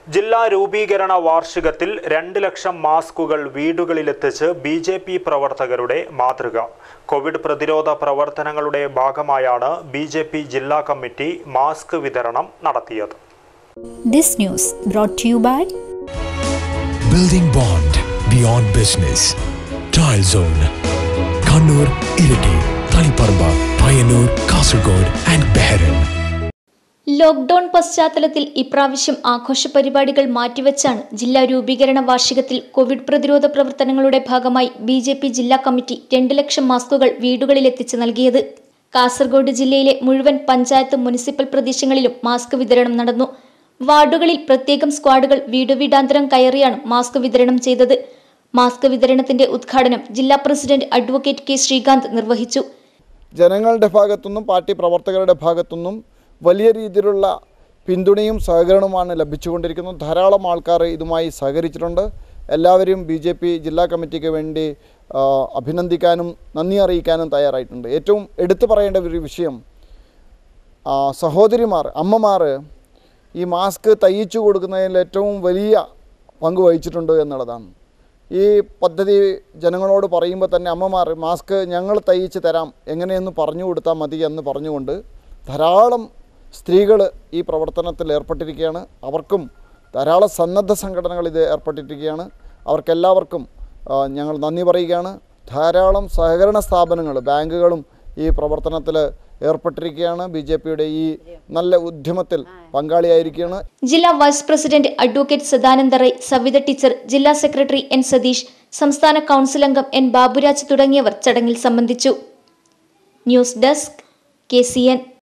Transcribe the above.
ജില്ലാ രൂപീകരണ വാർഷികത്തിൽ രണ്ട് ലക്ഷം മാസ്കുകൾ വീടുകളിലെത്തിച്ച് ബി ജെ പി പ്രവർത്തകരുടെ മാതൃക കോവിഡ് പ്രതിരോധ പ്രവർത്തനങ്ങളുടെ ഭാഗമായാണ് ബി ജെ പി ജില്ലാ കമ്മിറ്റി മാസ്ക് വിതരണം നടത്തിയത് This news brought to you by Building bond beyond business. Tile Zone. Kannur, Iriti, Taliparba, Payyanur, Kasargod and Behran. Lockdown പശ്ചാത്തലത്തിൽ ഇപ്രാവശ്യം ആഘോഷ പരിപാടികൾ മാറ്റിവെച്ചാണ് ജില്ലാ രൂപീകരണ വാർഷികത്തിൽ കോവിഡ് പ്രതിരോധ പ്രവർത്തനങ്ങളുടെ ഭാഗമായി ബി ജെ പി ജില്ലാ കമ്മിറ്റി രണ്ട് ലക്ഷം മാസ്കുകൾ വീടുകളിലെത്തിച്ച് നൽകിയത് കാസർഗോഡ് ജില്ലയിലെ മുഴുവൻ പഞ്ചായത്ത് മുനിസിപ്പൽ പ്രദേശങ്ങളിലും മാസ്ക് വിതരണം നടന്നു വാർഡുകളിൽ പ്രത്യേകം സ്ക്വാഡുകൾ വീടുവീടാന്തരം കയറിയാണ് മാസ്ക് വിതരണം ചെയ്തത് മാസ്ക് വിതരണത്തിന്റെ ഉദ്ഘാടനം ജില്ലാ പ്രസിഡന്റ് അഡ്വക്കേറ്റ് കെ ശ്രീകാന്ത് നിർവഹിച്ചു ജനങ്ങളുടെ ഭാഗത്തുനിന്നും പാർട്ടി പ്രവർത്തകരുടെ ഭാഗത്തുനിന്നും വലിയ രീതിയിലുള്ള പിന്തുണയും സഹകരണവുമാണ് ലഭിച്ചുകൊണ്ടിരിക്കുന്നത് ധാരാളം ആൾക്കാർ ഇതുമായി സഹകരിച്ചിട്ടുണ്ട് എല്ലാവരും ബി ജെ പി ജില്ലാ കമ്മിറ്റിക്ക് വേണ്ടി ആ, അഭിനന്ദിക്കാനും നന്ദി അറിയിക്കാനും തയ്യാറായിട്ടുണ്ട് ഏറ്റവും എടുത്തു പറയേണ്ട ഒരു വിഷയം ആ, സഹോദരിമാർ അമ്മമാർ ഈ മാസ്ക് തയ്യിച്ചു കൊടുക്കുന്നതിൽ ഏറ്റവും വലിയ പങ്ക് വഹിച്ചിട്ടുണ്ട് എന്നുള്ളതാണ് ഈ പദ്ധതി ജനങ്ങളോട് പറയുമ്പോൾ തന്നെ അമ്മമാർ മാസ്ക് ഞങ്ങൾ തയ്യിച്ച് തരാം എങ്ങനെയെന്ന് പറഞ്ഞു കൊടുത്താൽ മതി എന്ന് പറഞ്ഞുകൊണ്ട് ധാരാളം സ്ത്രീകൾ ഈ പ്രവർത്തനത്തിൽ ഏർപ്പെട്ടിരിക്കുകയാണ് അവർക്കും ധാരാളം സന്നദ്ധ സംഘടനകൾ ഇത് ഏർപ്പെട്ടിരിക്കുകയാണ് അവർക്കെല്ലാവർക്കും ആ, ഞങ്ങൾ നന്ദി പറയുകയാണ് ധാരാളം സഹകരണ സ്ഥാപനങ്ങൾ ബാങ്കുകളും ഈ പ്രവർത്തനത്തിൽ ഏർപ്പെട്ടിരിക്കുകയാണ് ബി ജെ പിയുടെ ഈ നല്ല ഉദ്യമത്തിൽ പങ്കാളിയായിരിക്കുകയാണ് ജില്ലാ vice president advocate Sadananda Rai Savitha teacher ജില്ലാ സെക്രട്ടറി എൻ സതീഷ് സംസ്ഥാന കൗൺസിൽ അംഗം എൻ ബാബുരാജ് തുടങ്ങിയവർ ചടങ്ങിൽ സംബന്ധിച്ചു news desk K C N